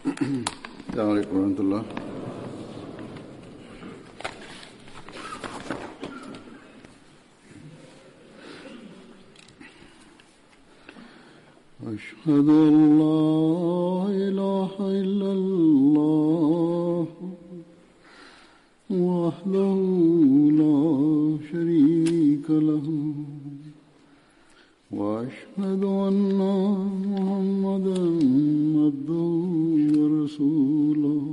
السلام عليكم ورحمة الله أشهد أن لا إله إلا الله وحده لا شريك له وأشهد أن محمدا عبده ورسوله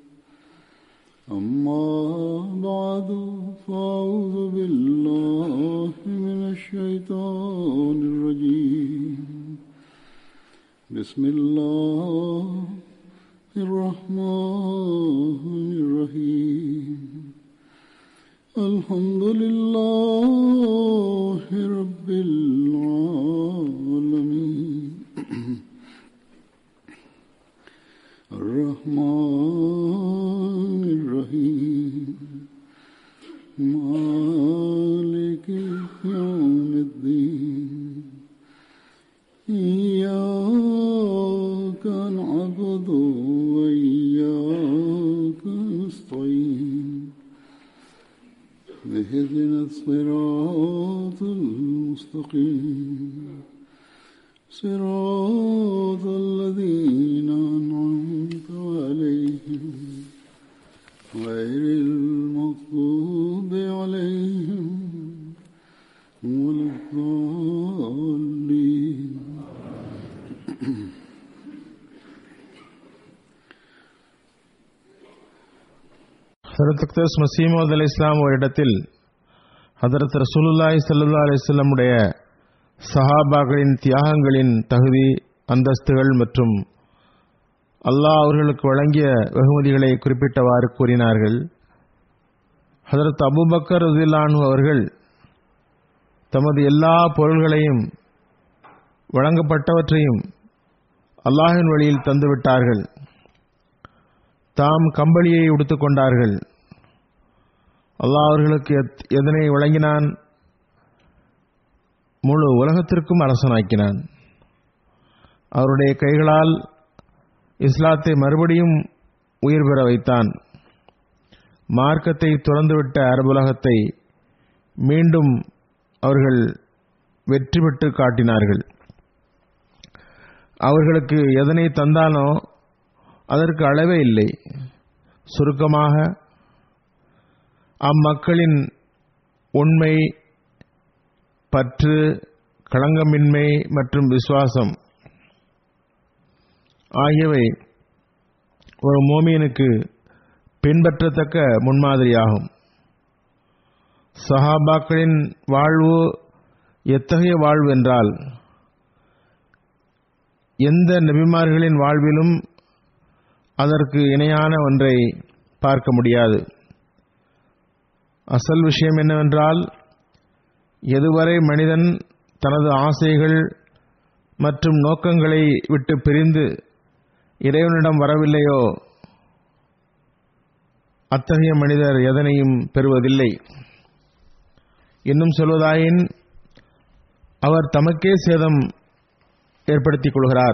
أما بعد فأعوذ بالله من الشيطان الرجيم بسم الله الرحمن الرحيم الحمد لله رب العالمين الرحمن الرحيم مالك يوم الدين إياك نعبد وإياك نستعين اهدنا الصراط المستقيم صراط الذين أنعمت عليهم غير المغضوب عليهم ولا الضالين ஹதரத் அக்தஸ் மசீமது அலி இஸ்லாம் ஒரு இடத்தில் ஹதரத் ரசூலுல்லாஹி ஸல்லல்லாஹு அலைஹி வஸல்லமுடைய சஹாபாக்களின் தியாகங்களின் தகுதி அந்தஸ்துகள் மற்றும் அல்லாஹ் அவர்களுக்கு வழங்கிய வெகுமதிகளை குறிப்பிட்டவாறு கூறினார்கள் ஹதரத் அபூபக்கர் ரதில்லானு அவர்கள் தமது எல்லா பொருள்களையும் வழங்கப்பட்டவற்றையும் அல்லாஹின் வழியில் தந்துவிட்டார்கள் தாம் கம்பளியை உடுத்துக் கொண்டார்கள் அல்லாஹ் அவர்களுக்கு எத்- எதனை வழங்கினான் முழு உலகத்திற்கும் அரசனாக்கினான் அவருடைய கைகளால் இஸ்லாத்தை மறுபடியும் உயிர் பெற வைத்தான் மார்க்கத்தை துறந்துவிட்ட அரபுலகத்தை மீண்டும் அவர்கள் வெற்றி பெற்று காட்டினார்கள் அவர்களுக்கு எதனை தந்தானோ அதற்கு அளவே இல்லை சுருக்கமாக அம்மக்களின் உண்மை பற்று களங்கமின்மை மற்றும் விசுவாசம் ஆகியவை ஒரு மோமியனுக்கு பின்பற்றத்தக்க முன்மாதிரியாகும் சஹாபாக்களின் வாழ்வு எத்தகைய வாழ்வு என்றால் எந்த நபிமார்களின் வாழ்விலும் அதற்கு இணையான ஒன்றை பார்க்க முடியாது அசல் விஷயம் என்னவென்றால் எதுவரை மனிதன் தனது ஆசைகள் மற்றும் நோக்கங்களை விட்டு பிரிந்து இறைவனிடம் வரவில்லையோ அத்தகைய மனிதர் எதனையும் பெறுவதில்லை இன்னும் சொல்வதாயின் அவர் தமக்கே சேதம் ஏற்படுத்திக் கொள்கிறார்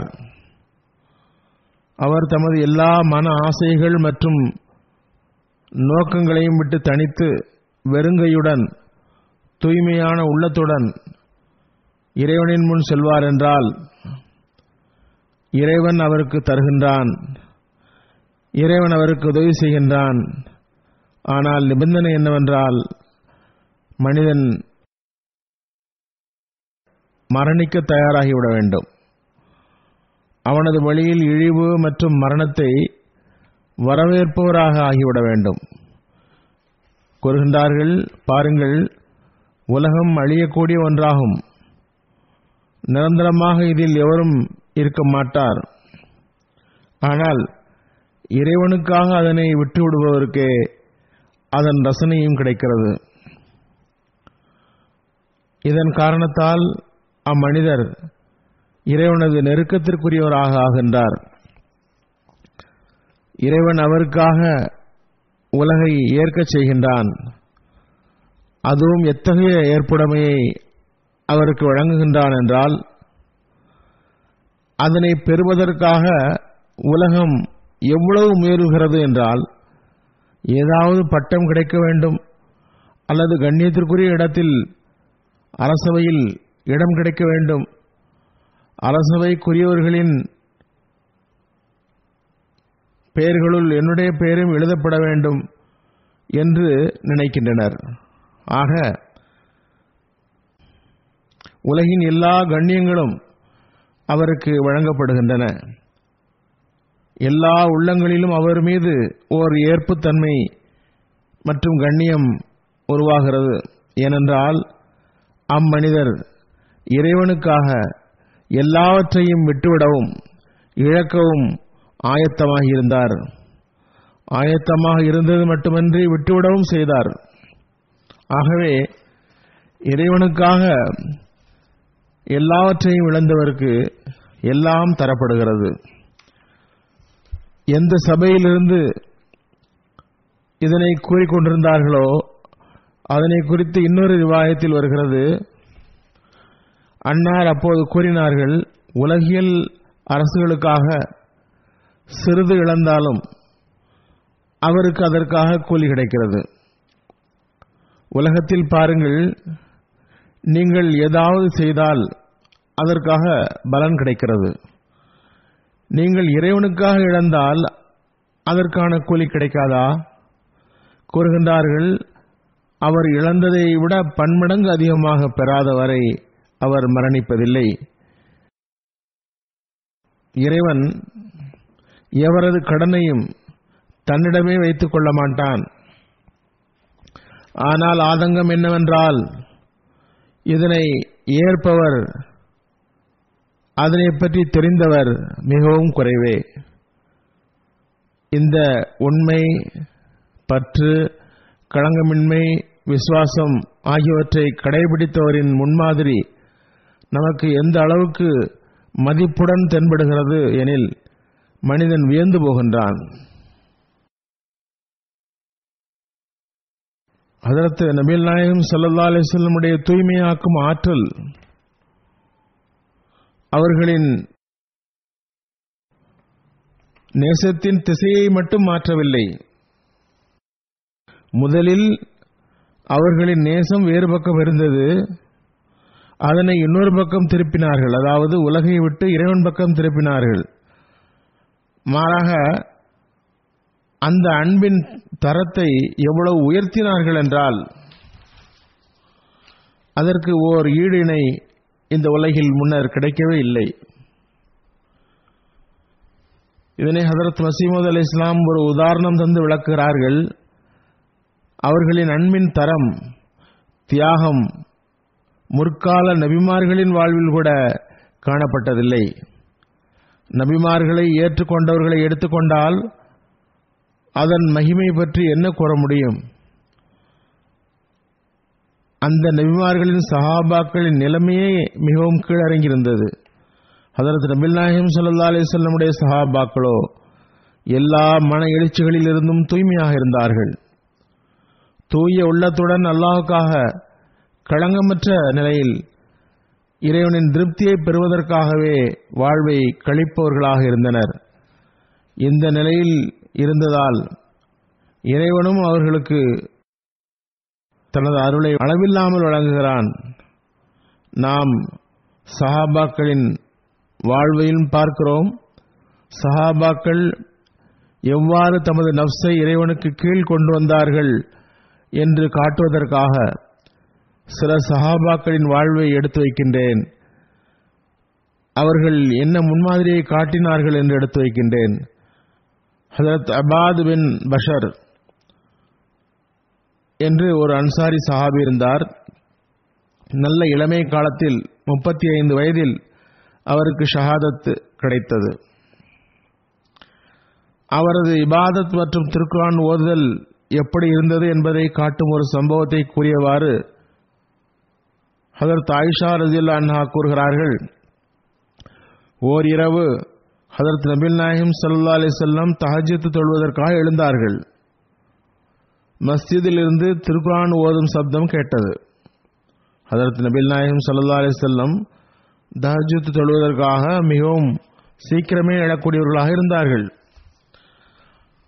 அவர் தமது எல்லா மன ஆசைகள் மற்றும் நோக்கங்களையும் விட்டு தனித்து வெறுங்கையுடன் தூய்மையான உள்ளத்துடன் இறைவனின் முன் செல்வார் என்றால் இறைவன் அவருக்கு தருகின்றான் இறைவன் அவருக்கு உதவி செய்கின்றான் ஆனால் நிபந்தனை என்னவென்றால் மனிதன் மரணிக்க தயாராகிவிட வேண்டும் அவனது வழியில் இழிவு மற்றும் மரணத்தை வரவேற்பவராக ஆகிவிட வேண்டும் கூறுகின்றார்கள் பாருங்கள் உலகம் அழியக்கூடிய ஒன்றாகும் நிரந்தரமாக இதில் எவரும் இருக்க மாட்டார் ஆனால் இறைவனுக்காக அதனை விட்டுவிடுபவருக்கே அதன் ரசனையும் கிடைக்கிறது இதன் காரணத்தால் அம்மனிதர் இறைவனது நெருக்கத்திற்குரியவராக ஆகின்றார் இறைவன் அவருக்காக உலகை ஏற்கச் செய்கின்றான் அதுவும் எத்தகைய ஏற்புடைமையை அவருக்கு வழங்குகின்றான் என்றால் அதனை பெறுவதற்காக உலகம் எவ்வளவு முயல்கிறது என்றால் ஏதாவது பட்டம் கிடைக்க வேண்டும் அல்லது கண்ணியத்திற்குரிய இடத்தில் அரசவையில் இடம் கிடைக்க வேண்டும் அரசவைக்குரியவர்களின் பெயர்களுள் என்னுடைய பெயரும் எழுதப்பட வேண்டும் என்று நினைக்கின்றனர் ஆக உலகின் எல்லா கண்ணியங்களும் அவருக்கு வழங்கப்படுகின்றன எல்லா உள்ளங்களிலும் அவர் மீது ஓர் ஏற்புத்தன்மை மற்றும் கண்ணியம் உருவாகிறது ஏனென்றால் அம்மனிதர் இறைவனுக்காக எல்லாவற்றையும் விட்டுவிடவும் இழக்கவும் ஆயத்தமாக இருந்தார் ஆயத்தமாக இருந்தது மட்டுமன்றி விட்டுவிடவும் செய்தார் ஆகவே இறைவனுக்காக எல்லாவற்றையும் இழந்தவருக்கு எல்லாம் தரப்படுகிறது எந்த சபையிலிருந்து இதனை கூறிக்கொண்டிருந்தார்களோ அதனை குறித்து இன்னொரு விவாதத்தில் வருகிறது அன்னார் அப்போது கூறினார்கள் உலகியல் அரசுகளுக்காக சிறிது இழந்தாலும் அவருக்கு அதற்காக கூலி கிடைக்கிறது உலகத்தில் பாருங்கள் நீங்கள் ஏதாவது செய்தால் அதற்காக பலன் கிடைக்கிறது நீங்கள் இறைவனுக்காக இழந்தால் அதற்கான கூலி கிடைக்காதா கூறுகின்றார்கள் அவர் இழந்ததை விட பன்மடங்கு அதிகமாக பெறாத வரை அவர் மரணிப்பதில்லை இறைவன் எவரது கடனையும் தன்னிடமே வைத்துக் கொள்ள மாட்டான் ஆனால் ஆதங்கம் என்னவென்றால் இதனை ஏற்பவர் அதனை பற்றி தெரிந்தவர் மிகவும் குறைவே இந்த உண்மை பற்று களங்கமின்மை விசுவாசம் ஆகியவற்றை கடைபிடித்தவரின் முன்மாதிரி நமக்கு எந்த அளவுக்கு மதிப்புடன் தென்படுகிறது எனில் மனிதன் வியந்து போகின்றான் அதற்கு நபீல் நாயகம் சல்லா அலிஸ்லமுடைய தூய்மையாக்கும் ஆற்றல் அவர்களின் நேசத்தின் திசையை மட்டும் மாற்றவில்லை முதலில் அவர்களின் நேசம் வேறு பக்கம் இருந்தது அதனை இன்னொரு பக்கம் திருப்பினார்கள் அதாவது உலகை விட்டு இறைவன் பக்கம் திருப்பினார்கள் மாறாக அந்த அன்பின் தரத்தை எவ்வளவு உயர்த்தினார்கள் என்றால் அதற்கு ஓர் ஈடு இணை இந்த உலகில் முன்னர் கிடைக்கவே இல்லை இதனை ஹதரத் மசீமது அலி இஸ்லாம் ஒரு உதாரணம் தந்து விளக்குகிறார்கள் அவர்களின் அன்பின் தரம் தியாகம் முற்கால நபிமார்களின் வாழ்வில் கூட காணப்பட்டதில்லை நபிமார்களை ஏற்றுக்கொண்டவர்களை எடுத்துக்கொண்டால் அதன் மகிமை பற்றி என்ன கூற முடியும் அந்த நபிமார்களின் சஹாபாக்களின் நிலைமையே மிகவும் கீழறங்கியிருந்தது அதற்கு நபில் நாயகம் சல்லா அலிசல்லமுடைய சஹாபாக்களோ எல்லா மன எழுச்சிகளிலிருந்தும் தூய்மையாக இருந்தார்கள் தூய உள்ளத்துடன் அல்லாஹுக்காக களங்கமற்ற நிலையில் இறைவனின் திருப்தியை பெறுவதற்காகவே வாழ்வை கழிப்பவர்களாக இருந்தனர் இந்த நிலையில் இருந்ததால் இறைவனும் அவர்களுக்கு தனது அருளை அளவில்லாமல் வழங்குகிறான் நாம் சஹாபாக்களின் வாழ்வையும் பார்க்கிறோம் சஹாபாக்கள் எவ்வாறு தமது நப்சை இறைவனுக்கு கீழ் கொண்டு வந்தார்கள் என்று காட்டுவதற்காக சில சஹாபாக்களின் வாழ்வை எடுத்து வைக்கின்றேன் அவர்கள் என்ன முன்மாதிரியை காட்டினார்கள் என்று எடுத்து வைக்கின்றேன் ஹசரத் அபாத் பின் பஷர் என்று ஒரு அன்சாரி சஹாபி இருந்தார் நல்ல இளமை காலத்தில் முப்பத்தி ஐந்து வயதில் அவருக்கு ஷஹாதத் கிடைத்தது அவரது இபாதத் மற்றும் திருக்குரான் ஓதுதல் எப்படி இருந்தது என்பதை காட்டும் ஒரு சம்பவத்தை கூறியவாறு ஹதரத் ஆயிஷா ரஜில்லா அன்ஹா கூறுகிறார்கள் ஓர் இரவு ஹதரத் நபில் நாயகம் சல்லா அலி செல்லம் தஹஜத்து தொழுவதற்காக எழுந்தார்கள் மஸ்ஜிதில் இருந்து திருக்குரான் ஓதும் சப்தம் கேட்டது ஹதரத் நபில் நாயகம் சல்லா அலி செல்லம் தஹஜத்து தொழுவதற்காக மிகவும் சீக்கிரமே எழக்கூடியவர்களாக இருந்தார்கள்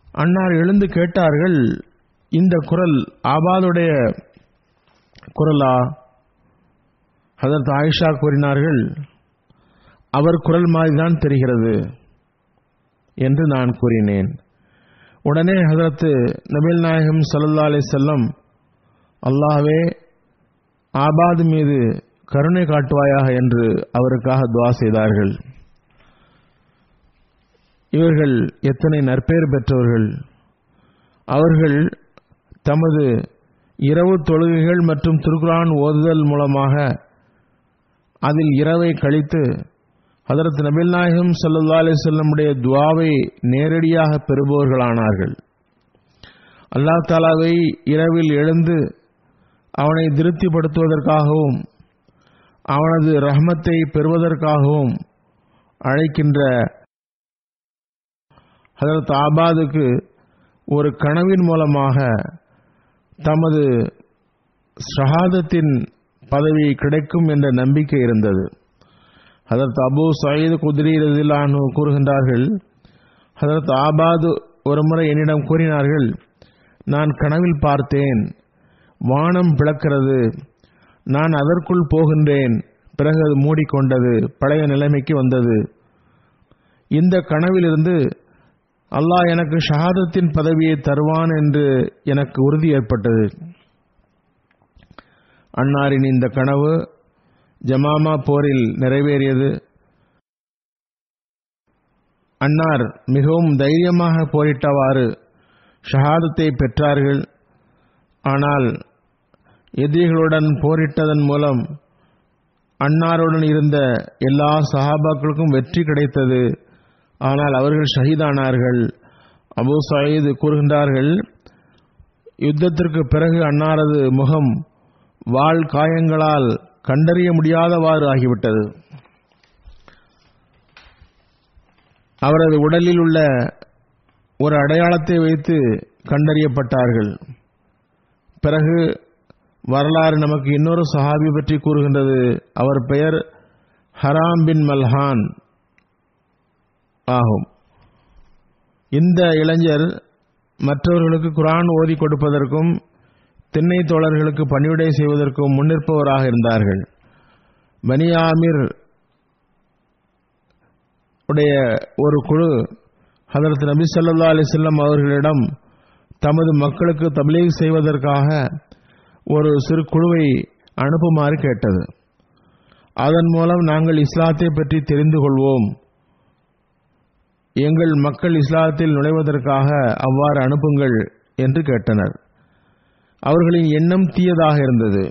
அன்னார் எழுந்து கேட்டார்கள் இந்த குரல் ஆபாதுடைய குரலா அதற்கு ஆயிஷா கூறினார்கள் அவர் குரல் மாதிரிதான் தெரிகிறது என்று நான் கூறினேன் உடனே ஹதரத்து நபில் நாயகம் சல்லா அலி செல்லம் அல்லாஹ்வே ஆபாது மீது கருணை காட்டுவாயாக என்று அவருக்காக துவா செய்தார்கள் இவர்கள் எத்தனை நற்பெயர் பெற்றவர்கள் அவர்கள் தமது இரவு தொழுகைகள் மற்றும் திருக்குரான் ஓதுதல் மூலமாக அதில் இரவை கழித்து ஹதரத் நபில் நாயகம் சல்லா அலி செல்லமுடைய துவாவை நேரடியாக பெறுபவர்களானார்கள் அல்லாஹ் தாலாவை இரவில் எழுந்து அவனை திருப்திப்படுத்துவதற்காகவும் அவனது ரஹமத்தை பெறுவதற்காகவும் அழைக்கின்ற ஹதரத் ஆபாதுக்கு ஒரு கனவின் மூலமாக தமது ஷஹாதத்தின் பதவி கிடைக்கும் என்ற நம்பிக்கை இருந்தது ஹதரத் அபு சயீது குதிரி ரதிலானு கூறுகின்றார்கள் ஹதரத் ஆபாது ஒருமுறை என்னிடம் கூறினார்கள் நான் கனவில் பார்த்தேன் வானம் பிளக்கிறது நான் அதற்குள் போகின்றேன் பிறகு அது மூடிக்கொண்டது பழைய நிலைமைக்கு வந்தது இந்த கனவிலிருந்து அல்லாஹ் எனக்கு ஷஹாதத்தின் பதவியை தருவான் என்று எனக்கு உறுதி ஏற்பட்டது அன்னாரின் இந்த கனவு ஜமாமா போரில் நிறைவேறியது அன்னார் மிகவும் தைரியமாக போரிட்டவாறு ஷஹாதத்தை பெற்றார்கள் ஆனால் எதிரிகளுடன் போரிட்டதன் மூலம் அன்னாருடன் இருந்த எல்லா சஹாபாக்களுக்கும் வெற்றி கிடைத்தது ஆனால் அவர்கள் ஷஹீதானார்கள் அபு சயீது கூறுகின்றார்கள் யுத்தத்திற்கு பிறகு அன்னாரது முகம் வாள் காயங்களால் கண்டறிய முடியாதவாறு ஆகிவிட்டது அவரது உடலில் உள்ள ஒரு அடையாளத்தை வைத்து கண்டறியப்பட்டார்கள் பிறகு வரலாறு நமக்கு இன்னொரு சஹாபி பற்றி கூறுகின்றது அவர் பெயர் ஹராம் பின் மல்ஹான் ஆகும் இந்த இளைஞர் மற்றவர்களுக்கு குரான் ஓதி கொடுப்பதற்கும் திண்ணை தோழர்களுக்கு பணிவிடை செய்வதற்கும் முன்னிற்பவராக இருந்தார்கள் பனியாமிர் உடைய ஒரு குழு ஹதரத் நபி சல்லா அலிசல்லம் அவர்களிடம் தமது மக்களுக்கு தப்லீக் செய்வதற்காக ஒரு சிறு குழுவை அனுப்புமாறு கேட்டது அதன் மூலம் நாங்கள் இஸ்லாத்தை பற்றி தெரிந்து கொள்வோம் எங்கள் மக்கள் இஸ்லாத்தில் நுழைவதற்காக அவ்வாறு அனுப்புங்கள் என்று கேட்டனர் அவர்களின் எண்ணம் தீயதாக இருந்தது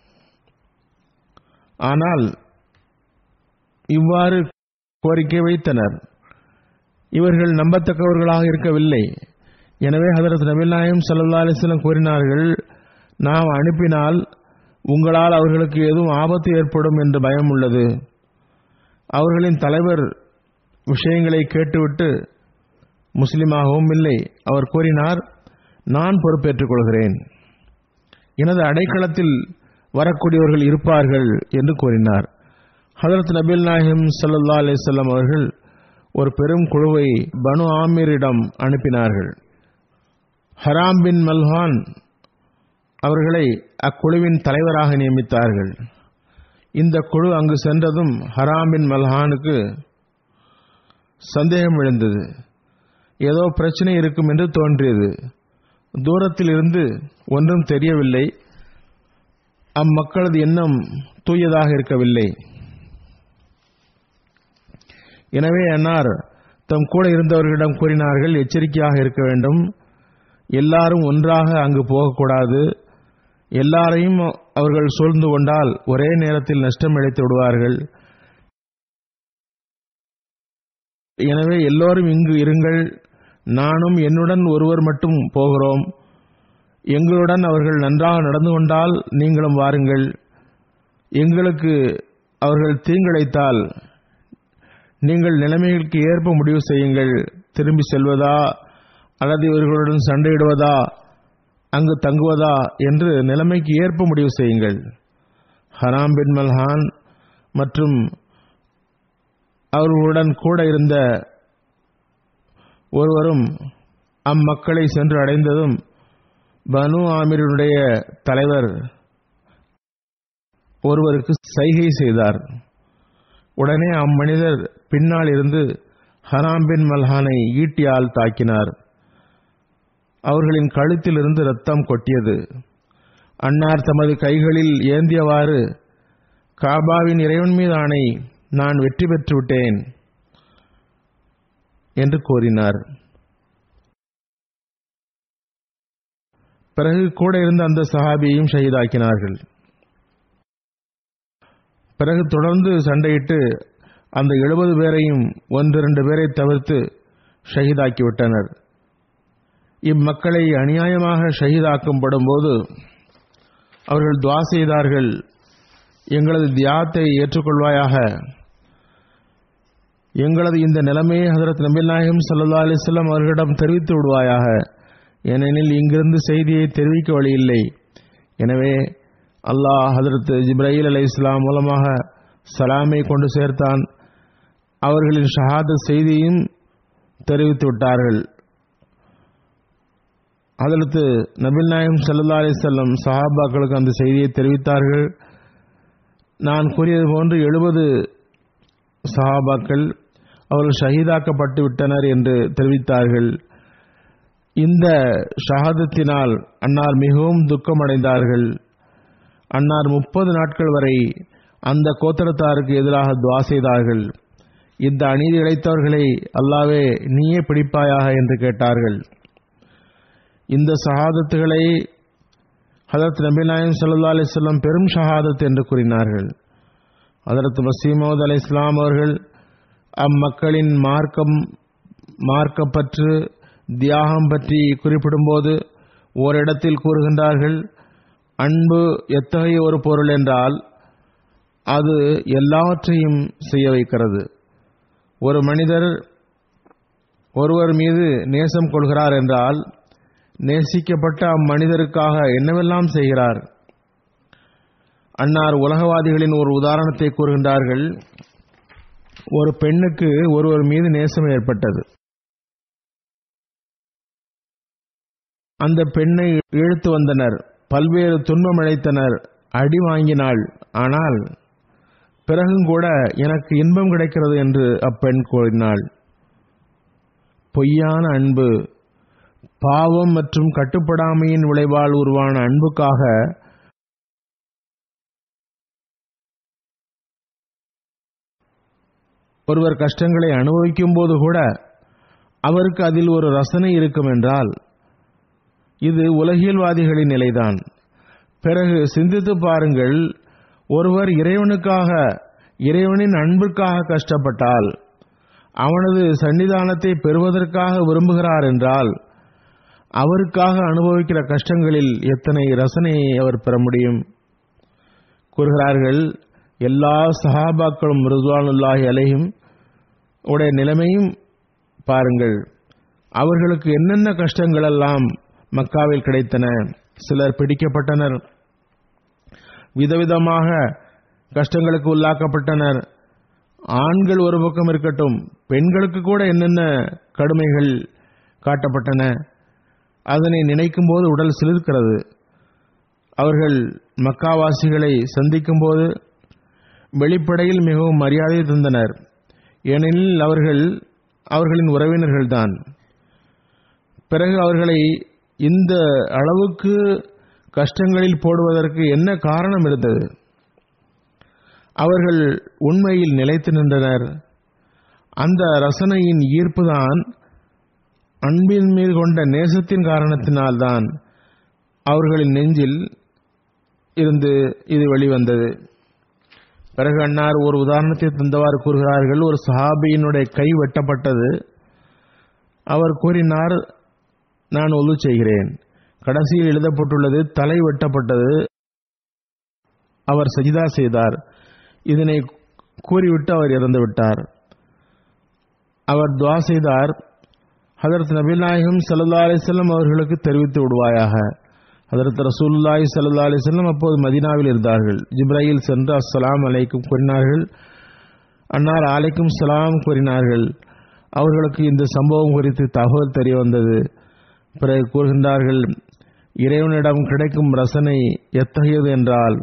ஆனால் இவ்வாறு கோரிக்கை வைத்தனர் இவர்கள் நம்பத்தக்கவர்களாக இருக்கவில்லை எனவே ஹதரத் நபிநாயம் சல்லா அலிஸ்லம் கூறினார்கள் நாம் அனுப்பினால் உங்களால் அவர்களுக்கு எதுவும் ஆபத்து ஏற்படும் என்று பயம் உள்ளது அவர்களின் தலைவர் விஷயங்களை கேட்டுவிட்டு முஸ்லிமாகவும் இல்லை அவர் கூறினார் நான் பொறுப்பேற்றுக் கொள்கிறேன் எனது அடைக்கலத்தில் வரக்கூடியவர்கள் இருப்பார்கள் என்று கூறினார் ஹதரத் நபில் நாயிம் சல்லா அலிசல்லாம் அவர்கள் ஒரு பெரும் குழுவை பனு ஆமீரிடம் அனுப்பினார்கள் ஹராம் பின் மல்ஹான் அவர்களை அக்குழுவின் தலைவராக நியமித்தார்கள் இந்த குழு அங்கு சென்றதும் ஹராம் பின் மல்ஹானுக்கு சந்தேகம் எழுந்தது ஏதோ பிரச்சனை இருக்கும் என்று தோன்றியது தூரத்தில் இருந்து ஒன்றும் தெரியவில்லை அம்மக்களது எண்ணம் தூயதாக இருக்கவில்லை எனவே அன்னார் தம் கூட இருந்தவர்களிடம் கூறினார்கள் எச்சரிக்கையாக இருக்க வேண்டும் எல்லாரும் ஒன்றாக அங்கு போகக்கூடாது எல்லாரையும் அவர்கள் சூழ்ந்து கொண்டால் ஒரே நேரத்தில் நஷ்டம் இழைத்து விடுவார்கள் எனவே எல்லோரும் இங்கு இருங்கள் நானும் என்னுடன் ஒருவர் மட்டும் போகிறோம் எங்களுடன் அவர்கள் நன்றாக நடந்து கொண்டால் நீங்களும் வாருங்கள் எங்களுக்கு அவர்கள் தீங்கிழைத்தால் நீங்கள் நிலைமைகளுக்கு ஏற்ப முடிவு செய்யுங்கள் திரும்பி செல்வதா அல்லது இவர்களுடன் சண்டையிடுவதா அங்கு தங்குவதா என்று நிலைமைக்கு ஏற்ப முடிவு செய்யுங்கள் ஹராம் பின் மல்ஹான் மற்றும் அவர்களுடன் கூட இருந்த ஒருவரும் அம்மக்களை சென்று அடைந்ததும் பனு ஆமிருடைய தலைவர் ஒருவருக்கு சைகை செய்தார் உடனே அம்மனிதர் பின்னால் இருந்து ஹராம் பின் மல்ஹானை ஈட்டியால் தாக்கினார் அவர்களின் கழுத்திலிருந்து ரத்தம் கொட்டியது அன்னார் தமது கைகளில் ஏந்தியவாறு காபாவின் இறைவன் மீது ஆணை நான் வெற்றி பெற்று விட்டேன் என்று கூறினார் பிறகு கூட இருந்த அந்த சஹாபியையும் ஷஹீதாக்கினார்கள் பிறகு தொடர்ந்து சண்டையிட்டு அந்த எழுபது பேரையும் ஒன்று இரண்டு பேரை தவிர்த்து ஷஹீதாக்கிவிட்டனர் இம்மக்களை அநியாயமாக ஷஹீதாக்கப்படும் போது அவர்கள் துவா செய்தார்கள் எங்களது தியாத்தை ஏற்றுக்கொள்வாயாக எங்களது இந்த நிலைமையை ஹதரத் நபில் நாயகம் சல்லா அலிஸ்லாம் அவர்களிடம் தெரிவித்து விடுவாயாக ஏனெனில் இங்கிருந்து செய்தியை தெரிவிக்க வழியில்லை எனவே அல்லாஹ் ஹதரத் ஜிப்ராஹில் அலி இஸ்லாம் மூலமாக சலாமை கொண்டு சேர்த்தான் அவர்களின் ஷஹாத செய்தியும் தெரிவித்து விட்டார்கள் அதற்கு நபில் நாயம் சல்லா அலிசல்லம் சஹாபாக்களுக்கு அந்த செய்தியை தெரிவித்தார்கள் நான் கூறியது போன்று எழுபது சஹாபாக்கள் அவர்கள் ஷஹீதாக்கப்பட்டு விட்டனர் என்று தெரிவித்தார்கள் இந்த ஷஹாதத்தினால் அன்னார் மிகவும் துக்கமடைந்தார்கள் அன்னார் முப்பது நாட்கள் வரை அந்த கோத்திரத்தாருக்கு எதிராக துவா செய்தார்கள் இந்த அநீதி இழைத்தவர்களை அல்லாவே நீயே பிடிப்பாயாக என்று கேட்டார்கள் இந்த ஷஹாதத்துகளை ஹதரத் நபிநாயம் சல்லா அலிஸ்லாம் பெரும் ஷஹாதத் என்று கூறினார்கள் ஹதரத் மசீமோத் அலி இஸ்லாம் அவர்கள் அம்மக்களின் மார்க்கம் மார்க்கப்பற்று தியாகம் பற்றி குறிப்பிடும்போது ஓரிடத்தில் கூறுகின்றார்கள் அன்பு எத்தகைய ஒரு பொருள் என்றால் அது எல்லாவற்றையும் செய்ய வைக்கிறது ஒரு மனிதர் ஒருவர் மீது நேசம் கொள்கிறார் என்றால் நேசிக்கப்பட்ட அம்மனிதருக்காக என்னவெல்லாம் செய்கிறார் அன்னார் உலகவாதிகளின் ஒரு உதாரணத்தை கூறுகின்றார்கள் ஒரு பெண்ணுக்கு ஒருவர் மீது நேசம் ஏற்பட்டது அந்த பெண்ணை இழுத்து வந்தனர் பல்வேறு துன்பம் அழைத்தனர் அடி வாங்கினாள் ஆனால் பிறகும் கூட எனக்கு இன்பம் கிடைக்கிறது என்று அப்பெண் கூறினாள் பொய்யான அன்பு பாவம் மற்றும் கட்டுப்படாமையின் விளைவால் உருவான அன்புக்காக ஒருவர் கஷ்டங்களை அனுபவிக்கும் போது கூட அவருக்கு அதில் ஒரு ரசனை இருக்கும் என்றால் இது உலகியல்வாதிகளின் நிலைதான் பிறகு சிந்தித்து பாருங்கள் ஒருவர் இறைவனுக்காக இறைவனின் அன்பிற்காக கஷ்டப்பட்டால் அவனது சன்னிதானத்தை பெறுவதற்காக விரும்புகிறார் என்றால் அவருக்காக அனுபவிக்கிற கஷ்டங்களில் எத்தனை ரசனையை அவர் பெற முடியும் கூறுகிறார்கள் எல்லா சஹாபாக்களும் ரிஸ்வானுல்லாஹி அலையும் உடைய நிலைமையும் பாருங்கள் அவர்களுக்கு என்னென்ன கஷ்டங்கள் எல்லாம் மக்காவில் கிடைத்தன சிலர் பிடிக்கப்பட்டனர் விதவிதமாக கஷ்டங்களுக்கு உள்ளாக்கப்பட்டனர் ஆண்கள் ஒரு பக்கம் இருக்கட்டும் பெண்களுக்கு கூட என்னென்ன கடுமைகள் காட்டப்பட்டன அதனை நினைக்கும் போது உடல் சிலிர்க்கிறது அவர்கள் மக்காவாசிகளை சந்திக்கும் போது வெளிப்படையில் மிகவும் மரியாதை தந்தனர் ஏனெனில் அவர்கள் அவர்களின் உறவினர்கள்தான் பிறகு அவர்களை இந்த அளவுக்கு கஷ்டங்களில் போடுவதற்கு என்ன காரணம் இருந்தது அவர்கள் உண்மையில் நிலைத்து நின்றனர் அந்த ரசனையின் ஈர்ப்புதான் அன்பின் மீது கொண்ட நேசத்தின் காரணத்தினால்தான் அவர்களின் நெஞ்சில் இருந்து இது வெளிவந்தது பிறகு அன்னார் ஒரு உதாரணத்தை தந்தவாறு கூறுகிறார்கள் ஒரு சஹாபியினுடைய கை வெட்டப்பட்டது அவர் கூறினார் நான் ஒலு செய்கிறேன் கடைசியில் எழுதப்பட்டுள்ளது தலை வெட்டப்பட்டது அவர் சஜிதா செய்தார் இதனை கூறிவிட்டு அவர் இறந்து விட்டார் அவர் துவா செய்தார் ஹதரத் நபில் நாயகம் சல்லா அலிசல்லம் அவர்களுக்கு தெரிவித்து விடுவாயாக ஹதரத் ரசூல்லாய் சல்லா அலிசல்லம் அப்போது மதினாவில் இருந்தார்கள் ஜிப்ராஹில் சென்று அஸ்ஸலாம் அலைக்கும் கூறினார்கள் அன்னார் அலைக்கும் சலாம் கூறினார்கள் அவர்களுக்கு இந்த சம்பவம் குறித்து தகவல் தெரிய வந்தது பிறகு கூறுகின்றார்கள் இறைவனிடம் கிடைக்கும் ரசனை எத்தகையது என்றால்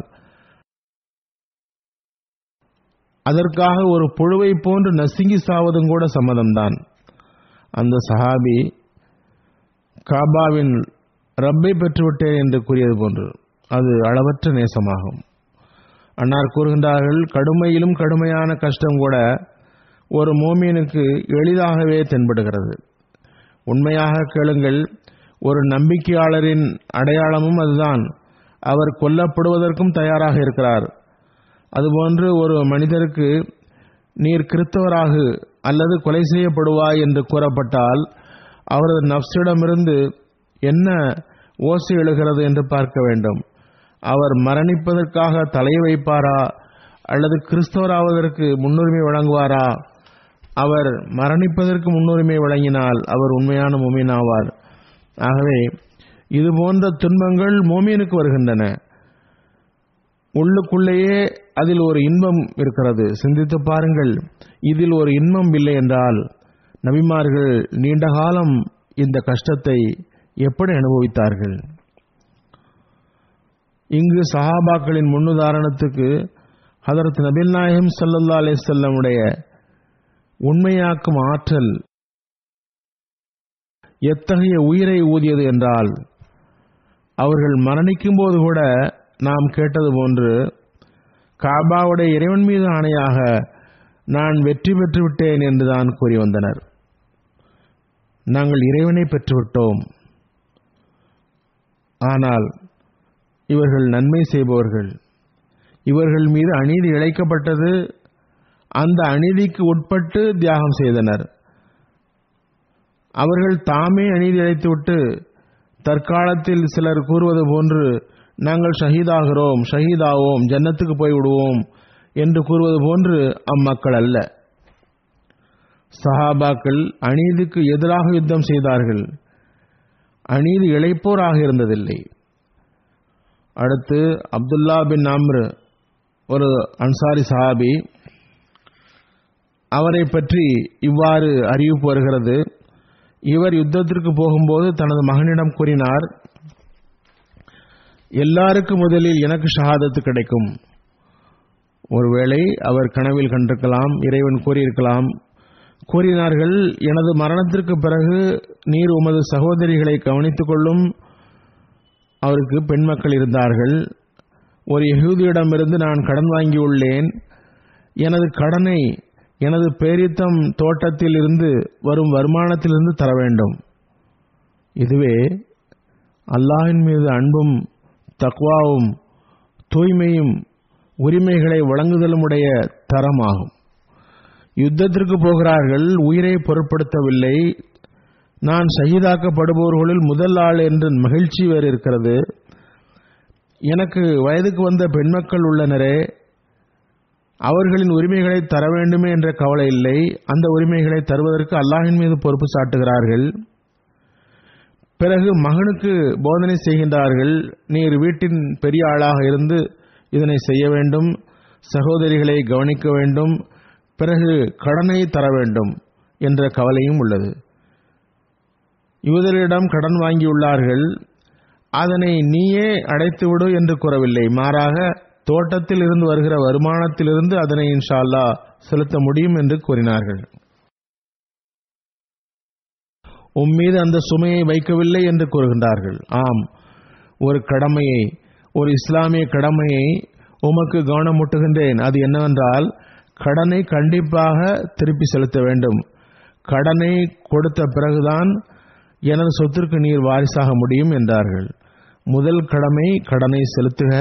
அதற்காக ஒரு புழுவை போன்று நசுங்கி சாவதும் கூட சம்மதம்தான் அந்த சஹாபி காபாவின் ரப்பை பெற்றுவிட்டேன் என்று கூறியது போன்று அது அளவற்ற நேசமாகும் அன்னார் கூறுகின்றார்கள் கடுமையிலும் கடுமையான கஷ்டம் கூட ஒரு மோமியனுக்கு எளிதாகவே தென்படுகிறது உண்மையாக கேளுங்கள் ஒரு நம்பிக்கையாளரின் அடையாளமும் அதுதான் அவர் கொல்லப்படுவதற்கும் தயாராக இருக்கிறார் அதுபோன்று ஒரு மனிதருக்கு நீர் கிறிஸ்தவராகு அல்லது கொலை செய்யப்படுவாய் என்று கூறப்பட்டால் அவரது நப்சிடமிருந்து என்ன ஓசை எழுகிறது என்று பார்க்க வேண்டும் அவர் மரணிப்பதற்காக தலை வைப்பாரா அல்லது கிறிஸ்தவராவதற்கு முன்னுரிமை வழங்குவாரா அவர் மரணிப்பதற்கு முன்னுரிமை வழங்கினால் அவர் உண்மையான மோமீன் ஆவார் ஆகவே இது போன்ற துன்பங்கள் மோமீனுக்கு வருகின்றன உள்ளுக்குள்ளேயே அதில் ஒரு இன்பம் இருக்கிறது சிந்தித்து பாருங்கள் இதில் ஒரு இன்பம் இல்லை என்றால் நபிமார்கள் நீண்ட காலம் இந்த கஷ்டத்தை எப்படி அனுபவித்தார்கள் இங்கு சஹாபாக்களின் முன்னுதாரணத்துக்கு ஹதரத் நபில் நாயகம் சல்லல்லா அலிசல்லமுடைய உண்மையாக்கும் ஆற்றல் எத்தகைய உயிரை ஊதியது என்றால் அவர்கள் மரணிக்கும் போது கூட நாம் கேட்டது போன்று காபாவுடைய இறைவன் மீது ஆணையாக நான் வெற்றி பெற்று விட்டேன் என்றுதான் கூறி வந்தனர் நாங்கள் இறைவனை பெற்றுவிட்டோம் ஆனால் இவர்கள் நன்மை செய்பவர்கள் இவர்கள் மீது அநீதி இழைக்கப்பட்டது அந்த அநீதிக்கு உட்பட்டு தியாகம் செய்தனர் அவர்கள் தாமே அநீதி இழைத்துவிட்டு தற்காலத்தில் சிலர் கூறுவது போன்று நாங்கள் ஷஹீதாகிறோம் ஷஹீதாவோம் ஜன்னத்துக்கு போய் விடுவோம் என்று கூறுவது போன்று அம்மக்கள் அல்ல சஹாபாக்கள் அநீதிக்கு எதிராக யுத்தம் செய்தார்கள் அநீதி இழைப்போராக இருந்ததில்லை அடுத்து அப்துல்லா பின் அம்ரு ஒரு அன்சாரி சஹாபி அவரை பற்றி இவ்வாறு அறிவிப்பு வருகிறது இவர் யுத்தத்திற்கு போகும்போது தனது மகனிடம் கூறினார் எல்லாருக்கும் முதலில் எனக்கு ஷஹாதத்து கிடைக்கும் ஒருவேளை அவர் கனவில் கண்டிருக்கலாம் இறைவன் கூறியிருக்கலாம் கூறினார்கள் எனது மரணத்திற்கு பிறகு நீர் உமது சகோதரிகளை கவனித்துக் கொள்ளும் அவருக்கு பெண் மக்கள் இருந்தார்கள் ஒரு யகூதியிடமிருந்து நான் கடன் வாங்கியுள்ளேன் எனது கடனை எனது பேரித்தம் தோட்டத்தில் இருந்து வரும் வருமானத்திலிருந்து தர வேண்டும் இதுவே அல்லாஹின் மீது அன்பும் தக்வாவும் தூய்மையும் உரிமைகளை வழங்குதலுமுடைய தரமாகும் யுத்தத்திற்கு போகிறார்கள் உயிரை பொருட்படுத்தவில்லை நான் ஷஹீதாக்கப்படுபவர்களில் முதல் ஆள் என்று மகிழ்ச்சி வேறு இருக்கிறது எனக்கு வயதுக்கு வந்த பெண்மக்கள் உள்ளனரே அவர்களின் உரிமைகளை தர வேண்டுமே என்ற கவலை இல்லை அந்த உரிமைகளை தருவதற்கு அல்லாஹின் மீது பொறுப்பு சாட்டுகிறார்கள் பிறகு மகனுக்கு போதனை செய்கின்றார்கள் நீர் வீட்டின் பெரிய ஆளாக இருந்து இதனை செய்ய வேண்டும் சகோதரிகளை கவனிக்க வேண்டும் பிறகு கடனை தர வேண்டும் என்ற கவலையும் உள்ளது யூதரிடம் கடன் வாங்கியுள்ளார்கள் அதனை நீயே அடைத்துவிடு என்று கூறவில்லை மாறாக தோட்டத்தில் இருந்து வருகிற வருமானத்திலிருந்து அதனை இன்ஷா அல்லா செலுத்த முடியும் என்று கூறினார்கள் உம்மீது அந்த சுமையை வைக்கவில்லை என்று கூறுகின்றார்கள் ஆம் ஒரு கடமையை ஒரு இஸ்லாமிய கடமையை உமக்கு கவனமூட்டுகின்றேன் அது என்னவென்றால் கடனை கண்டிப்பாக திருப்பி செலுத்த வேண்டும் கடனை கொடுத்த பிறகுதான் எனது சொத்திற்கு நீர் வாரிசாக முடியும் என்றார்கள் முதல் கடமை கடனை செலுத்துக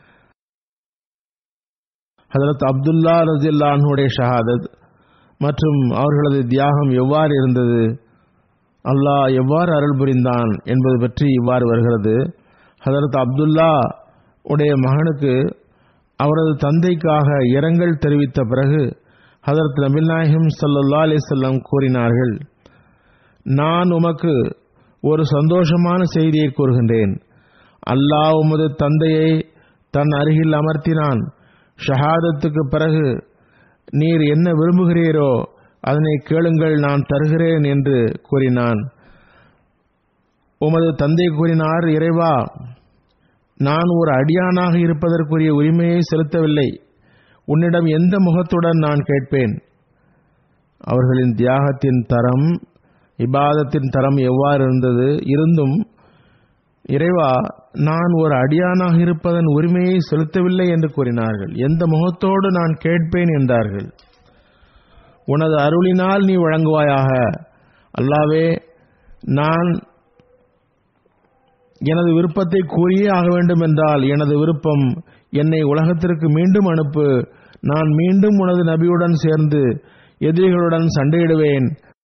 ஹதரத் அப்துல்லா ரஜில்லானுடைய ஷஹாதத் மற்றும் அவர்களது தியாகம் எவ்வாறு இருந்தது அல்லாஹ் எவ்வாறு அருள் புரிந்தான் என்பது பற்றி இவ்வாறு வருகிறது ஹதரத் அப்துல்லா உடைய மகனுக்கு அவரது தந்தைக்காக இரங்கல் தெரிவித்த பிறகு ஹதரத் நபில் நாயகம் சல்லா அலிசல்லாம் கூறினார்கள் நான் உமக்கு ஒரு சந்தோஷமான செய்தியை கூறுகின்றேன் அல்லாஹ் உமது தந்தையை தன் அருகில் அமர்த்தினான் ஷஹாதத்துக்கு பிறகு நீர் என்ன விரும்புகிறீரோ அதனை கேளுங்கள் நான் தருகிறேன் என்று கூறினான் உமது தந்தை கூறினார் இறைவா நான் ஒரு அடியானாக இருப்பதற்குரிய உரிமையை செலுத்தவில்லை உன்னிடம் எந்த முகத்துடன் நான் கேட்பேன் அவர்களின் தியாகத்தின் தரம் இபாதத்தின் தரம் எவ்வாறு இருந்தது இருந்தும் இறைவா நான் ஒரு அடியானாக இருப்பதன் உரிமையை செலுத்தவில்லை என்று கூறினார்கள் எந்த முகத்தோடு நான் கேட்பேன் என்றார்கள் உனது அருளினால் நீ வழங்குவாயாக அல்லாவே நான் எனது விருப்பத்தை கூறியே ஆக வேண்டும் என்றால் எனது விருப்பம் என்னை உலகத்திற்கு மீண்டும் அனுப்பு நான் மீண்டும் உனது நபியுடன் சேர்ந்து எதிரிகளுடன் சண்டையிடுவேன்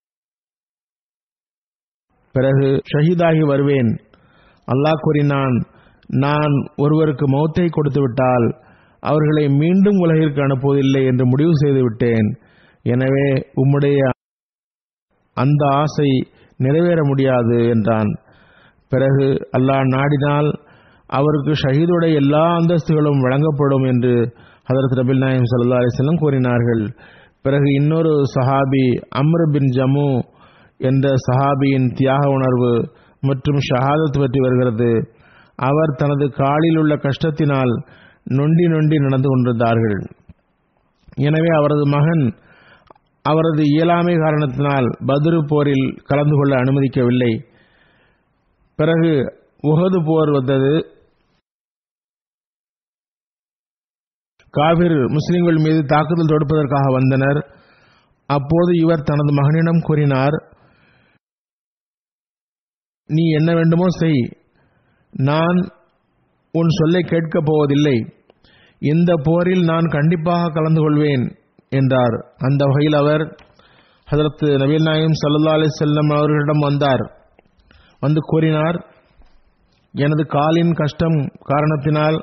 பிறகு ஷஹீதாகி வருவேன் அல்லாஹ் கூறினான் நான் ஒருவருக்கு மௌத்தை கொடுத்து விட்டால் அவர்களை மீண்டும் உலகிற்கு அனுப்புவதில்லை என்று முடிவு செய்து விட்டேன் எனவே உம்முடைய அந்த ஆசை நிறைவேற முடியாது என்றான் பிறகு அல்லாஹ் நாடினால் அவருக்கு ஷஹீதுடைய எல்லா அந்தஸ்துகளும் வழங்கப்படும் என்று ஹதரத் ரபில் நாயம் சல்லா அலிஸ்லம் கூறினார்கள் பிறகு இன்னொரு சஹாபி அம்ரு பின் ஜமு என்ற சஹாபியின் தியாக உணர்வு மற்றும் ஷஹாதத் பற்றி வருகிறது அவர் தனது காலில் உள்ள கஷ்டத்தினால் நொண்டி நொண்டி நடந்து கொண்டிருந்தார்கள் எனவே அவரது மகன் அவரது இயலாமை காரணத்தினால் பத்ரு போரில் கலந்து கொள்ள அனுமதிக்கவில்லை பிறகு உகது போர் வந்தது காவிர் முஸ்லிம்கள் மீது தாக்குதல் தொடுப்பதற்காக வந்தனர் அப்போது இவர் தனது மகனிடம் கூறினார் நீ என்ன வேண்டுமோ செய் நான் உன் சொல்லை கேட்கப் போவதில்லை இந்த போரில் நான் கண்டிப்பாக கலந்து கொள்வேன் என்றார் அந்த வகையில் அவர் ஹதரத் நபீல் நாயம் சல்லா அலி செல்லம் அவர்களிடம் வந்தார் வந்து கூறினார் எனது காலின் கஷ்டம் காரணத்தினால்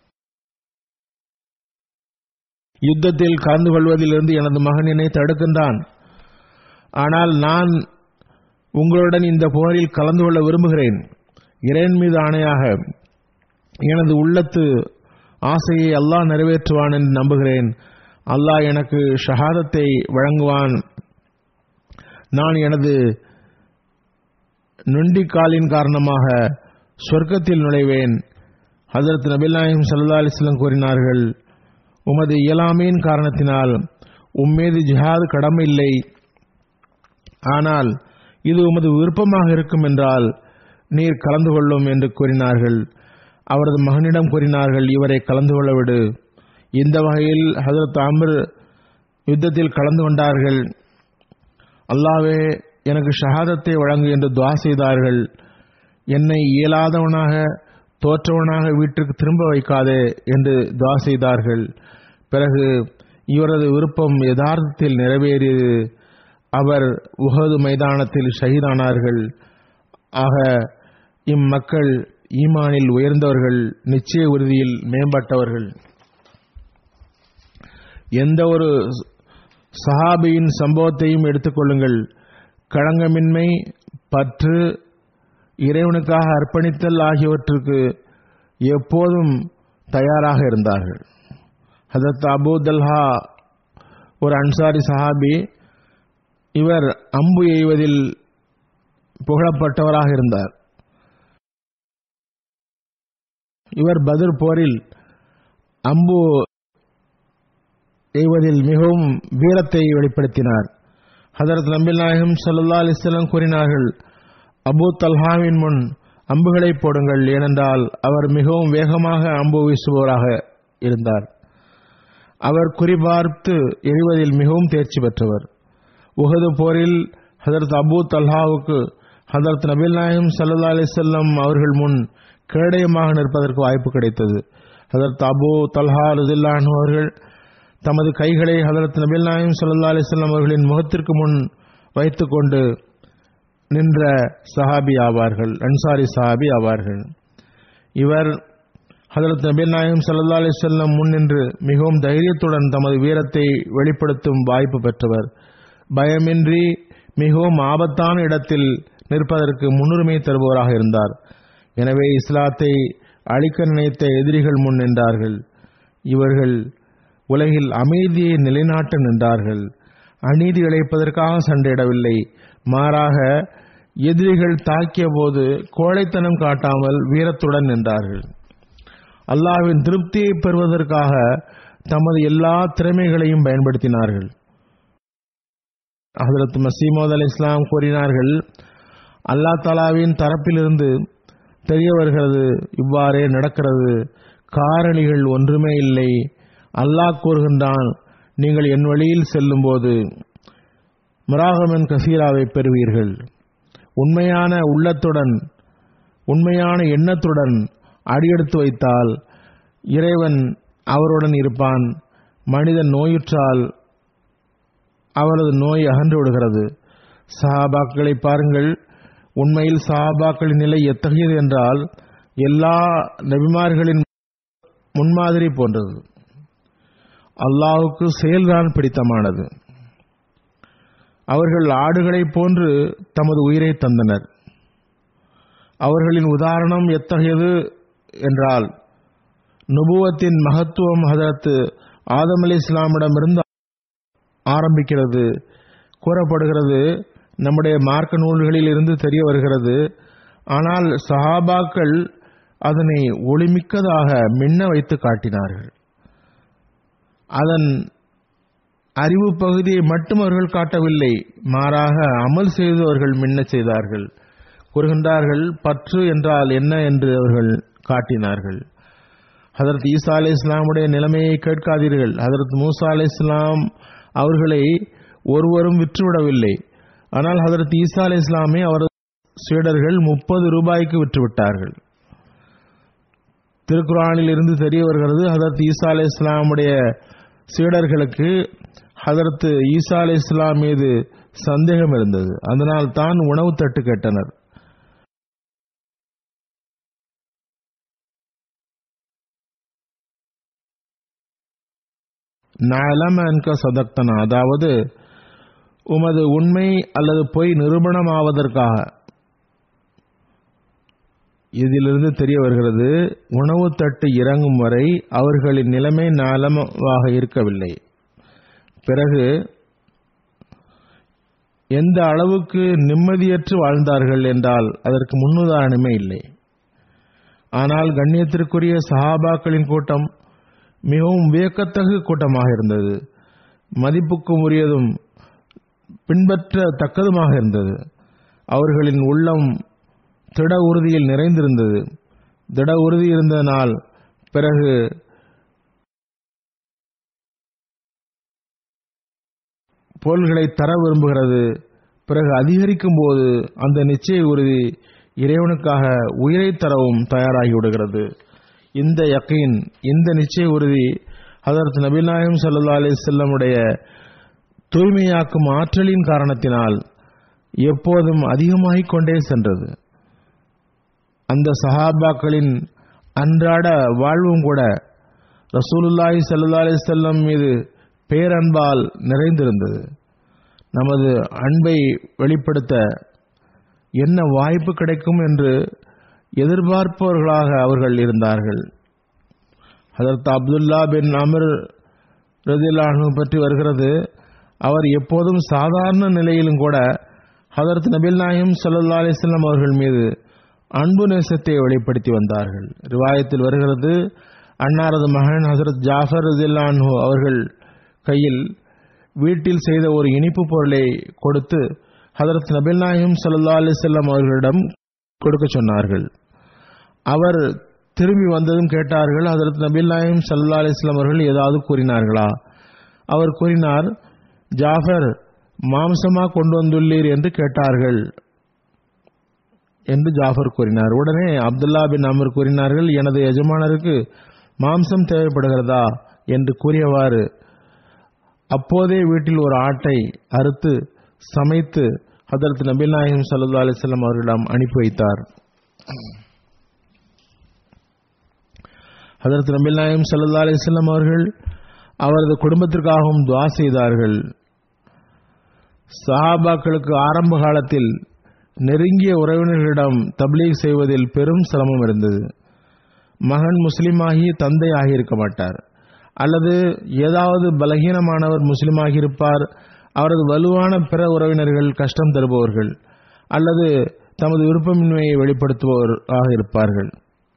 யுத்தத்தில் கலந்து கொள்வதிலிருந்து எனது மகன் என்னை தடுக்கின்றான் ஆனால் நான் உங்களுடன் இந்த போரில் கலந்து கொள்ள விரும்புகிறேன் இறைவன் மீது ஆணையாக எனது உள்ளத்து ஆசையை அல்லாஹ் நிறைவேற்றுவான் என்று நம்புகிறேன் அல்லாஹ் எனக்கு ஷஹாதத்தை வழங்குவான் நான் எனது நொண்டிக்காலின் காரணமாக சொர்க்கத்தில் நுழைவேன் ஹசரத் நபில் நாயம் சல்லா அலிஸ்லம் கூறினார்கள் உமது இயலாமையின் காரணத்தினால் உம்மீது ஜிஹாது கடமை இல்லை ஆனால் இது உமது விருப்பமாக இருக்கும் என்றால் நீர் கலந்து கொள்ளும் என்று கூறினார்கள் அவரது மகனிடம் கூறினார்கள் இவரை கலந்து கொள்ள விடு இந்த வகையில் ஹசரத் அமர் யுத்தத்தில் கலந்து கொண்டார்கள் அல்லாவே எனக்கு ஷஹாதத்தை வழங்கு என்று துவா செய்தார்கள் என்னை இயலாதவனாக தோற்றவனாக வீட்டிற்கு திரும்ப வைக்காதே என்று துவா செய்தார்கள் பிறகு இவரது விருப்பம் யதார்த்தத்தில் நிறைவேறியது அவர் உகது மைதானத்தில் ஷஹீதானார்கள் ஆக இம்மக்கள் ஈமானில் உயர்ந்தவர்கள் நிச்சய உறுதியில் மேம்பட்டவர்கள் எந்த ஒரு சஹாபியின் சம்பவத்தையும் எடுத்துக்கொள்ளுங்கள் களங்கமின்மை பற்று இறைவனுக்காக அர்ப்பணித்தல் ஆகியவற்றுக்கு எப்போதும் தயாராக இருந்தார்கள் ஹதரத் அபூ தல்ஹா ஒரு அன்சாரி சஹாபி இவர் அம்பு எய்வதில் புகழப்பட்டவராக இருந்தார் இவர் பத்ர் போரில் அம்பு எய்வதில் மிகவும் வீரத்தை வெளிப்படுத்தினார் ஹதரத் நபில் நாயகம் சல்லா அலிஸ்லாம் கூறினார்கள் அபு தல்ஹாவின் முன் அம்புகளை போடுங்கள் ஏனென்றால் அவர் மிகவும் வேகமாக அம்பு வீசுபவராக இருந்தார் அவர் குறிபார்த்து எறிவதில் மிகவும் தேர்ச்சி பெற்றவர் உகது போரில் ஹதரத் அபு தல்ஹாவுக்கு ஹதரத் நபில் நாயகம் சல்லா அலிசல்லம் அவர்கள் முன் கேடயமாக நிற்பதற்கு வாய்ப்பு கிடைத்தது ஹதரத் அபு தல்ஹா ருதில்லான் அவர்கள் தமது கைகளை ஹதரத் நபில் நாயம் சல்லா அலிஸ்லாம் அவர்களின் முகத்திற்கு முன் வைத்துக்கொண்டு நின்ற சஹாபி ஆவார்கள் அன்சாரி சஹாபி ஆவார்கள் இவர் ஹதரத் நபில் நாயம் சல்லா அலிஸ்லாம் முன் நின்று மிகவும் தைரியத்துடன் தமது வீரத்தை வெளிப்படுத்தும் வாய்ப்பு பெற்றவர் பயமின்றி மிகவும் ஆபத்தான இடத்தில் நிற்பதற்கு முன்னுரிமை தருபவராக இருந்தார் எனவே இஸ்லாத்தை அழிக்க நினைத்த எதிரிகள் முன் நின்றார்கள் இவர்கள் உலகில் அமைதியை நிலைநாட்ட நின்றார்கள் அநீதி இழைப்பதற்காக சண்டையிடவில்லை மாறாக எதிரிகள் தாக்கிய போது கோழைத்தனம் காட்டாமல் வீரத்துடன் நின்றார்கள் அல்லாஹ்வின் திருப்தியை பெறுவதற்காக தமது எல்லா திறமைகளையும் பயன்படுத்தினார்கள் ஹதரத் மசீமோத் அலி இஸ்லாம் கூறினார்கள் அல்லா தாலாவின் தரப்பிலிருந்து தெரிய வருகிறது இவ்வாறே நடக்கிறது காரணிகள் ஒன்றுமே இல்லை அல்லாஹ் கூறுகின்றான் நீங்கள் என் வழியில் செல்லும்போது மிராகமன் கசீராவை பெறுவீர்கள் உண்மையான உள்ளத்துடன் உண்மையான எண்ணத்துடன் அடியெடுத்து வைத்தால் இறைவன் அவருடன் இருப்பான் மனிதன் நோயுற்றால் அவரது நோய் அகன்று விடுகிறது சஹாபாக்களை பாருங்கள் உண்மையில் சஹாபாக்களின் நிலை எத்தகையது என்றால் எல்லா நபிமார்களின் முன்மாதிரி போன்றது அல்லாஹுக்கு செயல்தான் பிடித்தமானது அவர்கள் ஆடுகளைப் போன்று தமது உயிரை தந்தனர் அவர்களின் உதாரணம் எத்தகையது என்றால் நுபுவத்தின் மகத்துவம் ஹதரத்து ஆதம் அலி இஸ்லாமிடமிருந்து ஆரம்பிக்கிறது கூறப்படுகிறது நம்முடைய மார்க்க நூல்களில் இருந்து தெரிய வருகிறது ஆனால் சஹாபாக்கள் அதனை ஒளிமிக்கதாக மின்ன வைத்து காட்டினார்கள் அதன் அறிவு பகுதியை மட்டும் அவர்கள் காட்டவில்லை மாறாக அமல் செய்து அவர்கள் மின்ன செய்தார்கள் கூறுகின்றார்கள் பற்று என்றால் என்ன என்று அவர்கள் காட்டினார்கள் ஹதரத் ஈசா அலி இஸ்லாமுடைய நிலைமையை கேட்காதீர்கள் ஹதரத் மூசா அலி இஸ்லாம் அவர்களை ஒருவரும் விற்றுவிடவில்லை ஆனால் ஹதரத் ஈசா அலி இஸ்லாமை அவரது சீடர்கள் முப்பது ரூபாய்க்கு விற்றுவிட்டார்கள் திருக்குறானில் இருந்து தெரிய வருகிறது ஹதரத் ஈசா அலி இஸ்லாமுடைய சீடர்களுக்கு ஹதரத் ஈசா அலி இஸ்லாம் மீது சந்தேகம் இருந்தது அதனால் தான் உணவு தட்டு கேட்டனர் நலம் என்க சதக்தனா அதாவது உமது உண்மை அல்லது பொய் நிரூபணமாவதற்காக இதிலிருந்து தெரிய வருகிறது உணவு தட்டு இறங்கும் வரை அவர்களின் நிலைமை நலமாக இருக்கவில்லை பிறகு எந்த அளவுக்கு நிம்மதியற்று வாழ்ந்தார்கள் என்றால் அதற்கு முன்னுதாரணமே இல்லை ஆனால் கண்ணியத்திற்குரிய சஹாபாக்களின் கூட்டம் மிகவும் வியக்கத்தகு கூட்டமாக இருந்தது மதிப்புக்கும் உரியதும் பின்பற்றத்தக்கதுமாக இருந்தது அவர்களின் உள்ளம் திட உறுதியில் நிறைந்திருந்தது திட உறுதி இருந்ததனால் பிறகு பொருள்களை தர விரும்புகிறது பிறகு அதிகரிக்கும் போது அந்த நிச்சய உறுதி இறைவனுக்காக உயிரை தரவும் தயாராகி விடுகிறது இந்த யக்கீன் இந்த நிச்சய உறுதி ஹதரத் நபிநாயகம் சல்லா அலி செல்லமுடைய தூய்மையாக்கும் ஆற்றலின் காரணத்தினால் எப்போதும் அதிகமாகிக் கொண்டே சென்றது அந்த சஹாபாக்களின் அன்றாட வாழ்வும் கூட ரசூலுல்லாஹி சல்லா அலி செல்லம் மீது பேரன்பால் நிறைந்திருந்தது நமது அன்பை வெளிப்படுத்த என்ன வாய்ப்பு கிடைக்கும் என்று எதிர்பார்ப்பவர்களாக அவர்கள் இருந்தார்கள் ஹதரத் அப்துல்லா பின் அமர் ரதிலானு பற்றி வருகிறது அவர் எப்போதும் சாதாரண நிலையிலும் கூட ஹதரத் நபில் நாயம் சல்லா அலிஸ்லாம் அவர்கள் மீது அன்பு நேசத்தை வெளிப்படுத்தி வந்தார்கள் ரிவாயத்தில் வருகிறது அன்னாரது மகன் ஹசரத் ஜாஃபர் ரதில்லான்ஹு அவர்கள் கையில் வீட்டில் செய்த ஒரு இனிப்பு பொருளை கொடுத்து ஹதரத் நபில் நாயம் சல்லா அலிசல்லாம் அவர்களிடம் கொடுக்க சொன்னார்கள் அவர் திரும்பி வந்ததும் கேட்டார்கள் ஹதரத் நபில் நாயம் சல்லா அலிஸ்லாம் அவர்கள் ஏதாவது கூறினார்களா அவர் கூறினார் ஜாஃபர் மாம்சமா கொண்டு வந்துள்ளீர் என்று கேட்டார்கள் என்று ஜாஃபர் கூறினார் உடனே அப்துல்லா பின் அமர் கூறினார்கள் எனது எஜமானருக்கு மாம்சம் தேவைப்படுகிறதா என்று கூறியவாறு அப்போதே வீட்டில் ஒரு ஆட்டை அறுத்து சமைத்து ஹதரத் நபில் நாயகம் சல்லா அலிஸ்லாம் அவர்களிடம் அனுப்பி வைத்தார் ஹதரத் நபில் நாயகம் சல்லா அலிஸ்லாம் அவர்கள் அவரது குடும்பத்திற்காகவும் துவா செய்தார்கள் சஹாபாக்களுக்கு ஆரம்ப காலத்தில் நெருங்கிய உறவினர்களிடம் தப்லீக் செய்வதில் பெரும் சிரமம் இருந்தது மகன் முஸ்லீமாகி தந்தை ஆகியிருக்க மாட்டார் அல்லது ஏதாவது பலகீனமானவர் முஸ்லீமாகி இருப்பார் அவரது வலுவான பிற உறவினர்கள் கஷ்டம் தருபவர்கள் அல்லது தமது விருப்பமின்மையை வெளிப்படுத்துவோராக இருப்பார்கள்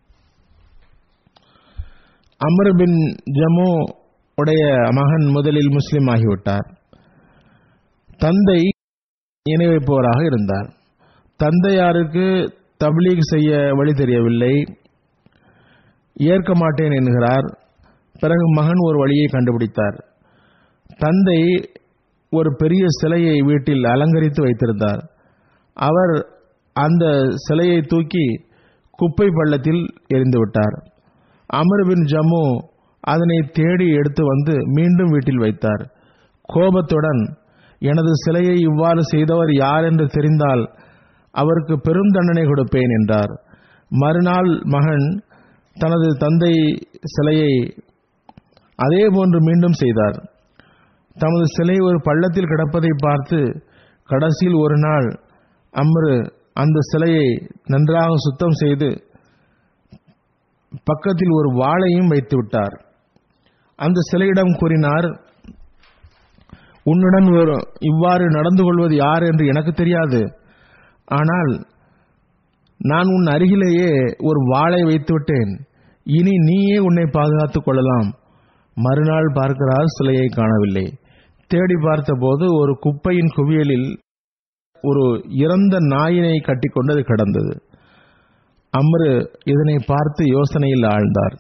அமர் பின் ஜமு உடைய மகன் முதலில் முஸ்லிம் ஆகிவிட்டார் தந்தை இணை வைப்பவராக இருந்தார் தந்தையாருக்கு தப்லீக் செய்ய வழி தெரியவில்லை ஏற்க மாட்டேன் என்கிறார் பிறகு மகன் ஒரு வழியை கண்டுபிடித்தார் தந்தை ஒரு பெரிய சிலையை வீட்டில் அலங்கரித்து வைத்திருந்தார் அவர் அந்த சிலையை தூக்கி குப்பை பள்ளத்தில் எரிந்து விட்டார் அமர் பின் ஜம்மு அதனை தேடி எடுத்து வந்து மீண்டும் வீட்டில் வைத்தார் கோபத்துடன் எனது சிலையை இவ்வாறு செய்தவர் யார் என்று தெரிந்தால் அவருக்கு பெரும் தண்டனை கொடுப்பேன் என்றார் மறுநாள் மகன் தனது தந்தை சிலையை அதே போன்று மீண்டும் செய்தார் தமது சிலை ஒரு பள்ளத்தில் கிடப்பதை பார்த்து கடைசியில் ஒரு நாள் அம்ரு அந்த சிலையை நன்றாக சுத்தம் செய்து பக்கத்தில் ஒரு வாளையும் வைத்து விட்டார் அந்த சிலையிடம் கூறினார் உன்னுடன் ஒரு இவ்வாறு நடந்து கொள்வது யார் என்று எனக்கு தெரியாது ஆனால் நான் உன் அருகிலேயே ஒரு வாளை வைத்து விட்டேன் இனி நீயே உன்னை பாதுகாத்துக் கொள்ளலாம் மறுநாள் பார்க்கிறார் சிலையை காணவில்லை தேடி பார்த்தபோது ஒரு குப்பையின் குவியலில் ஒரு இறந்த நாயினை கட்டிக்கொண்டு அது கிடந்தது அம்ரு இதனை பார்த்து யோசனையில் ஆழ்ந்தார்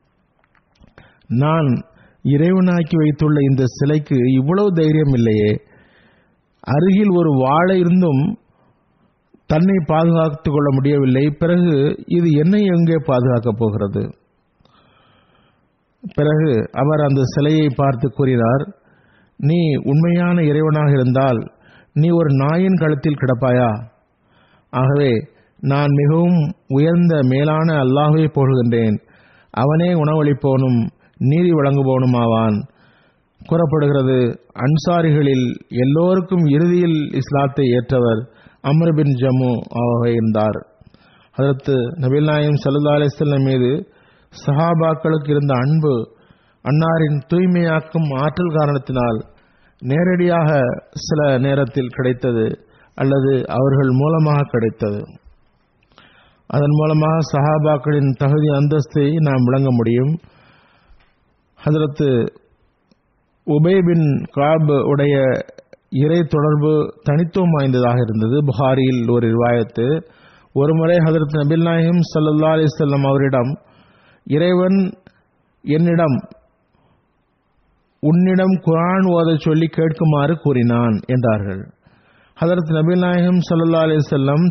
நான் இறைவனாக்கி வைத்துள்ள இந்த சிலைக்கு இவ்வளவு தைரியம் இல்லையே அருகில் ஒரு வாழை இருந்தும் தன்னை பாதுகாத்துக் கொள்ள முடியவில்லை பிறகு இது என்னை எங்கே பாதுகாக்கப் போகிறது பிறகு அவர் அந்த சிலையை பார்த்து கூறினார் நீ உண்மையான இறைவனாக இருந்தால் நீ ஒரு நாயின் கழுத்தில் கிடப்பாயா ஆகவே நான் மிகவும் உயர்ந்த மேலான அல்லாஹுவை போடுகின்றேன் அவனே உணவளிப்பவனும் நீதி வழங்குபவனும் ஆவான் கூறப்படுகிறது அன்சாரிகளில் எல்லோருக்கும் இறுதியில் இஸ்லாத்தை ஏற்றவர் அமர் பின் ஜம்மு ஆக இருந்தார் அதற்கு நபில் நாயம் சல்லா அலிஸ்லம் மீது சஹாபாக்களுக்கு இருந்த அன்பு அன்னாரின் தூய்மையாக்கும் ஆற்றல் காரணத்தினால் நேரடியாக சில நேரத்தில் கிடைத்தது அல்லது அவர்கள் மூலமாக கிடைத்தது அதன் மூலமாக சஹாபாக்களின் தகுதி அந்தஸ்தை நாம் விளங்க முடியும் ஹதரத்து உபே பின் காப் உடைய இறை தொடர்பு தனித்துவம் வாய்ந்ததாக இருந்தது புகாரியில் ஒரு ரிவாயத்து ஒருமுறை ஹதரத் நபில் நாயகம் சல்லா அலிசல்லம் அவரிடம் இறைவன் என்னிடம் உன்னிடம் குரான் ஓதச் சொல்லி கேட்குமாறு கூறினான் என்றார்கள் ஹதரத் நபில் நாயகம் சல்லா அலிசல்லம்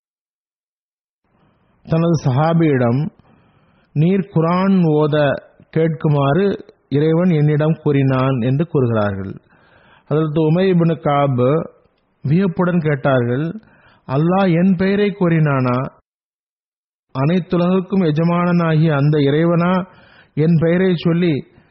தனது சஹாபியிடம் நீர் குரான் ஓத கேட்குமாறு இறைவன் என்னிடம் கூறினான் என்று கூறுகிறார்கள் அதற்கு உமைபின் காப் வியப்புடன் கேட்டார்கள் அல்லாஹ் என் பெயரை கூறினானா அனைத்துலகுக்கும் எஜமானனாகிய அந்த இறைவனா என் பெயரை சொல்லி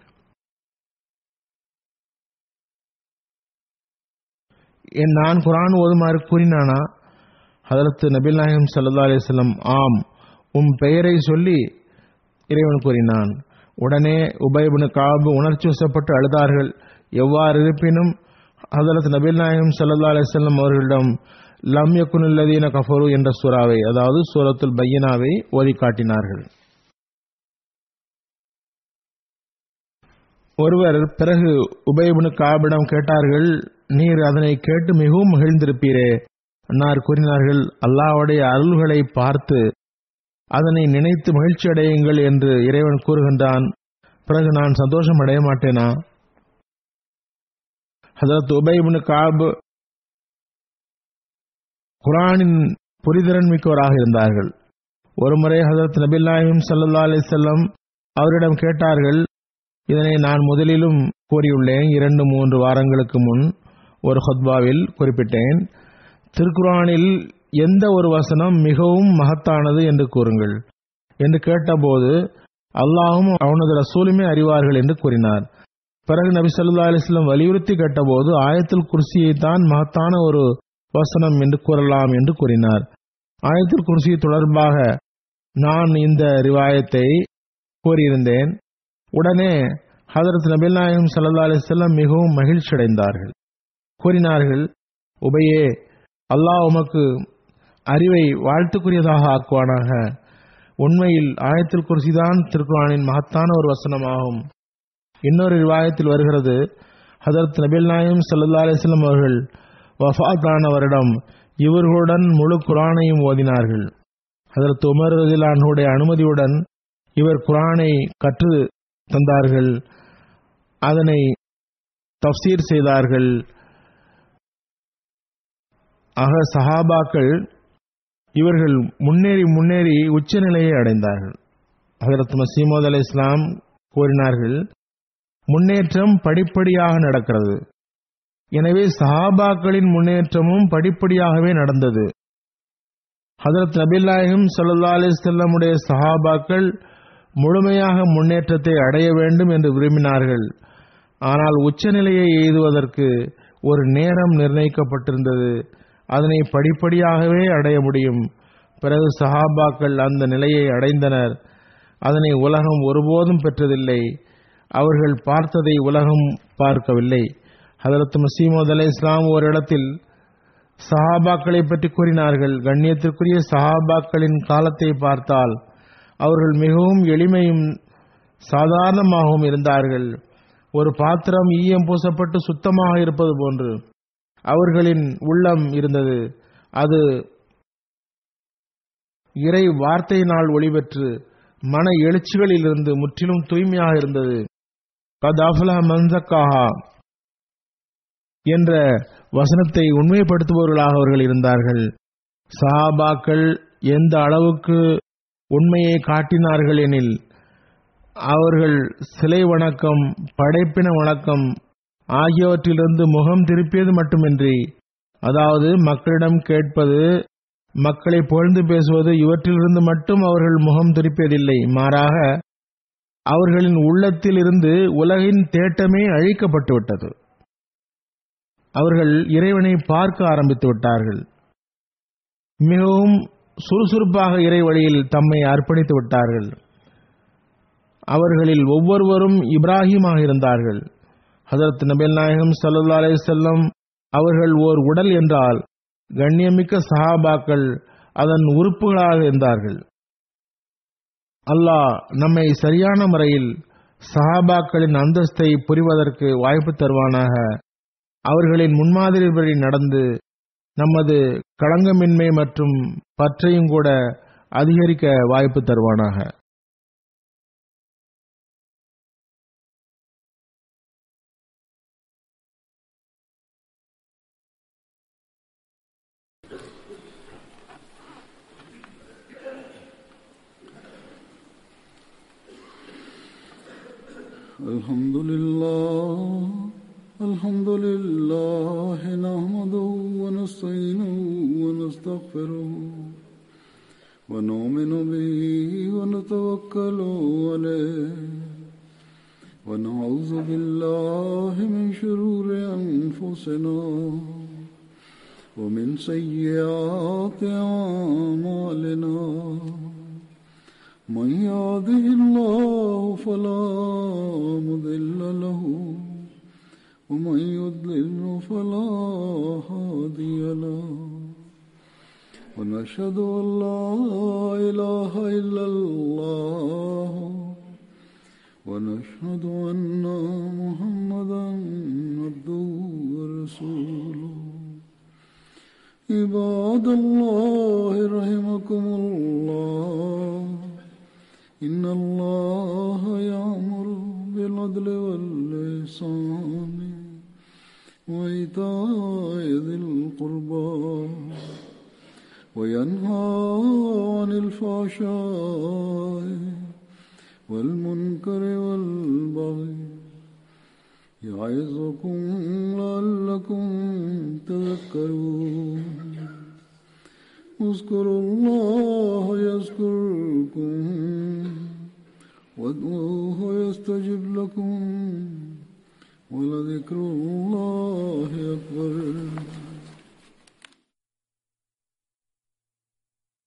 என் நான் குரான் ஓதுமாறு கூறினானா ஹதரத்து நபில் நாயகம் சல்லா அலிஸ்லம் ஆம் உம் பெயரை சொல்லி இறைவன் கூறினான் உடனே உபயபுனு காபு உணர்ச்சி வசப்பட்டு அழுதார்கள் எவ்வாறு இருப்பினும் ஹதரத் நபில் நாயகம் சல்லா அலிஸ்லம் அவர்களிடம் லம் யக்குனுல்லதீன கஃபரு என்ற சூறாவை அதாவது சூரத்துல் பையனாவை ஓதி காட்டினார்கள் ஒருவர் பிறகு உபயபுனு காபிடம் கேட்டார்கள் நீர் அதனை கேட்டு மிகவும் மகிழ்ந்திருப்பீரே அன்னார் கூறினார்கள் அல்லாவுடைய அருள்களை பார்த்து அதனை நினைத்து மகிழ்ச்சி அடையுங்கள் என்று இறைவன் கூறுகின்றான் பிறகு நான் சந்தோஷம் அடைய மாட்டேனா ஹசரத் உபைபின் காப் குரானின் புரிதிறன் மிக்கவராக இருந்தார்கள் ஒருமுறை ஹசரத் நபில்லாஹிம் சல்லா அலிசல்லம் அவரிடம் கேட்டார்கள் இதனை நான் முதலிலும் கூறியுள்ளேன் இரண்டு மூன்று வாரங்களுக்கு முன் ஒரு ஹொத்பாவில் குறிப்பிட்டேன் திருக்குரானில் எந்த ஒரு வசனம் மிகவும் மகத்தானது என்று கூறுங்கள் என்று கேட்டபோது அல்லாஹும் அவனது ரசூலுமே அறிவார்கள் என்று கூறினார் பிறகு நபி சொல்லா அலிஸ்லாம் வலியுறுத்தி கேட்டபோது ஆயத்தில் குர்சியை தான் மகத்தான ஒரு வசனம் என்று கூறலாம் என்று கூறினார் ஆயத்தில் குர்சி தொடர்பாக நான் இந்த ரிவாயத்தை கூறியிருந்தேன் உடனே ஹதரத் நபில் நாயகம் சல்லா அலிஸ்லாம் மிகவும் மகிழ்ச்சி அடைந்தார்கள் கூறினார்கள் உபையே அல்லாஹ் உமக்கு அறிவை வாழ்த்துக்குரியதாக ஆக்குவானாக உண்மையில் ஆயத்தில் குர்சிதான் திருக்குரானின் மகத்தான ஒரு வசனமாகும் இன்னொரு ரிவாயத்தில் வருகிறது ஹதரத் நபில் நாயம் சல்லா அலிஸ்லாம் அவர்கள் வஃபாத்தானவரிடம் இவர்களுடன் முழு குரானையும் ஓதினார்கள் ஹதரத் உமர் ரதிலானுடைய அனுமதியுடன் இவர் குரானை கற்று தந்தார்கள் அதனை தப்சீர் செய்தார்கள் ஆக சஹாபாக்கள் இவர்கள் முன்னேறி முன்னேறி உச்சநிலையை அடைந்தார்கள் ஹதரத் மசீமோத் அலி இஸ்லாம் கூறினார்கள் முன்னேற்றம் படிப்படியாக நடக்கிறது எனவே சஹாபாக்களின் முன்னேற்றமும் படிப்படியாகவே நடந்தது ஹதரத் நபில்லாயும் சல்லா அலிசல்லமுடைய சஹாபாக்கள் முழுமையாக முன்னேற்றத்தை அடைய வேண்டும் என்று விரும்பினார்கள் ஆனால் உச்சநிலையை எய்துவதற்கு ஒரு நேரம் நிர்ணயிக்கப்பட்டிருந்தது அதனை படிப்படியாகவே அடைய முடியும் பிறகு சஹாபாக்கள் அந்த நிலையை அடைந்தனர் அதனை உலகம் ஒருபோதும் பெற்றதில்லை அவர்கள் பார்த்ததை உலகம் பார்க்கவில்லை ஹதரத் மசீமது அலை இஸ்லாம் ஒரு இடத்தில் சஹாபாக்களை பற்றி கூறினார்கள் கண்ணியத்திற்குரிய சஹாபாக்களின் காலத்தை பார்த்தால் அவர்கள் மிகவும் எளிமையும் சாதாரணமாகவும் இருந்தார்கள் ஒரு பாத்திரம் ஈயம் பூசப்பட்டு சுத்தமாக இருப்பது போன்று அவர்களின் உள்ளம் இருந்தது அது இறை வார்த்தையினால் ஒளிபெற்று மன எழுச்சிகளிலிருந்து முற்றிலும் தூய்மையாக இருந்தது கதாஃபலா மன்சக்காஹா என்ற வசனத்தை உண்மைப்படுத்துபவர்களாக அவர்கள் இருந்தார்கள் சஹாபாக்கள் எந்த அளவுக்கு உண்மையை காட்டினார்கள் எனில் அவர்கள் சிலை வணக்கம் படைப்பின வணக்கம் ஆகியவற்றிலிருந்து முகம் திருப்பியது மட்டுமின்றி அதாவது மக்களிடம் கேட்பது மக்களை புகழ்ந்து பேசுவது இவற்றிலிருந்து மட்டும் அவர்கள் முகம் திருப்பியதில்லை மாறாக அவர்களின் உள்ளத்தில் இருந்து உலகின் தேட்டமே அழிக்கப்பட்டு விட்டது அவர்கள் இறைவனை பார்க்க ஆரம்பித்து விட்டார்கள் மிகவும் சுறுசுறுப்பாக இறை வழியில் தம்மை அர்ப்பணித்து விட்டார்கள் அவர்களில் ஒவ்வொருவரும் இப்ராஹிமாக இருந்தார்கள் ஹசரத் நபில் நாயகம் சல்லா அலே செல்லம் அவர்கள் ஓர் உடல் என்றால் கண்ணியமிக்க சஹாபாக்கள் அதன் உறுப்புகளாக இருந்தார்கள் அல்லாஹ் நம்மை சரியான முறையில் சஹாபாக்களின் அந்தஸ்தை புரிவதற்கு வாய்ப்பு தருவானாக அவர்களின் முன்மாதிரிபடி நடந்து நமது களங்கமின்மை மற்றும் பற்றையும் கூட அதிகரிக்க வாய்ப்பு தருவானாக الحمد لله الحمد لله نحمده ونستعينه ونستغفره ونؤمن به ونتوكل عليه ونعوذ بالله من شرور أنفسنا ومن سيئات أعمالنا من يهده الله فلا مضل له ومن يضلل فلا هادي له ونشهد ان لا اله الا الله ونشهد ان محمدا عبده ورسوله عباد الله رحمكم الله إن الله يأمر بالعدل واللسان وإيتاء ذي القربى وينهى عن الفحشاء والمنكر والبغي يعظكم لعلكم تذكرون اذكروا الله يذكركم وادعوه يستجب لكم ولذكر الله أكبر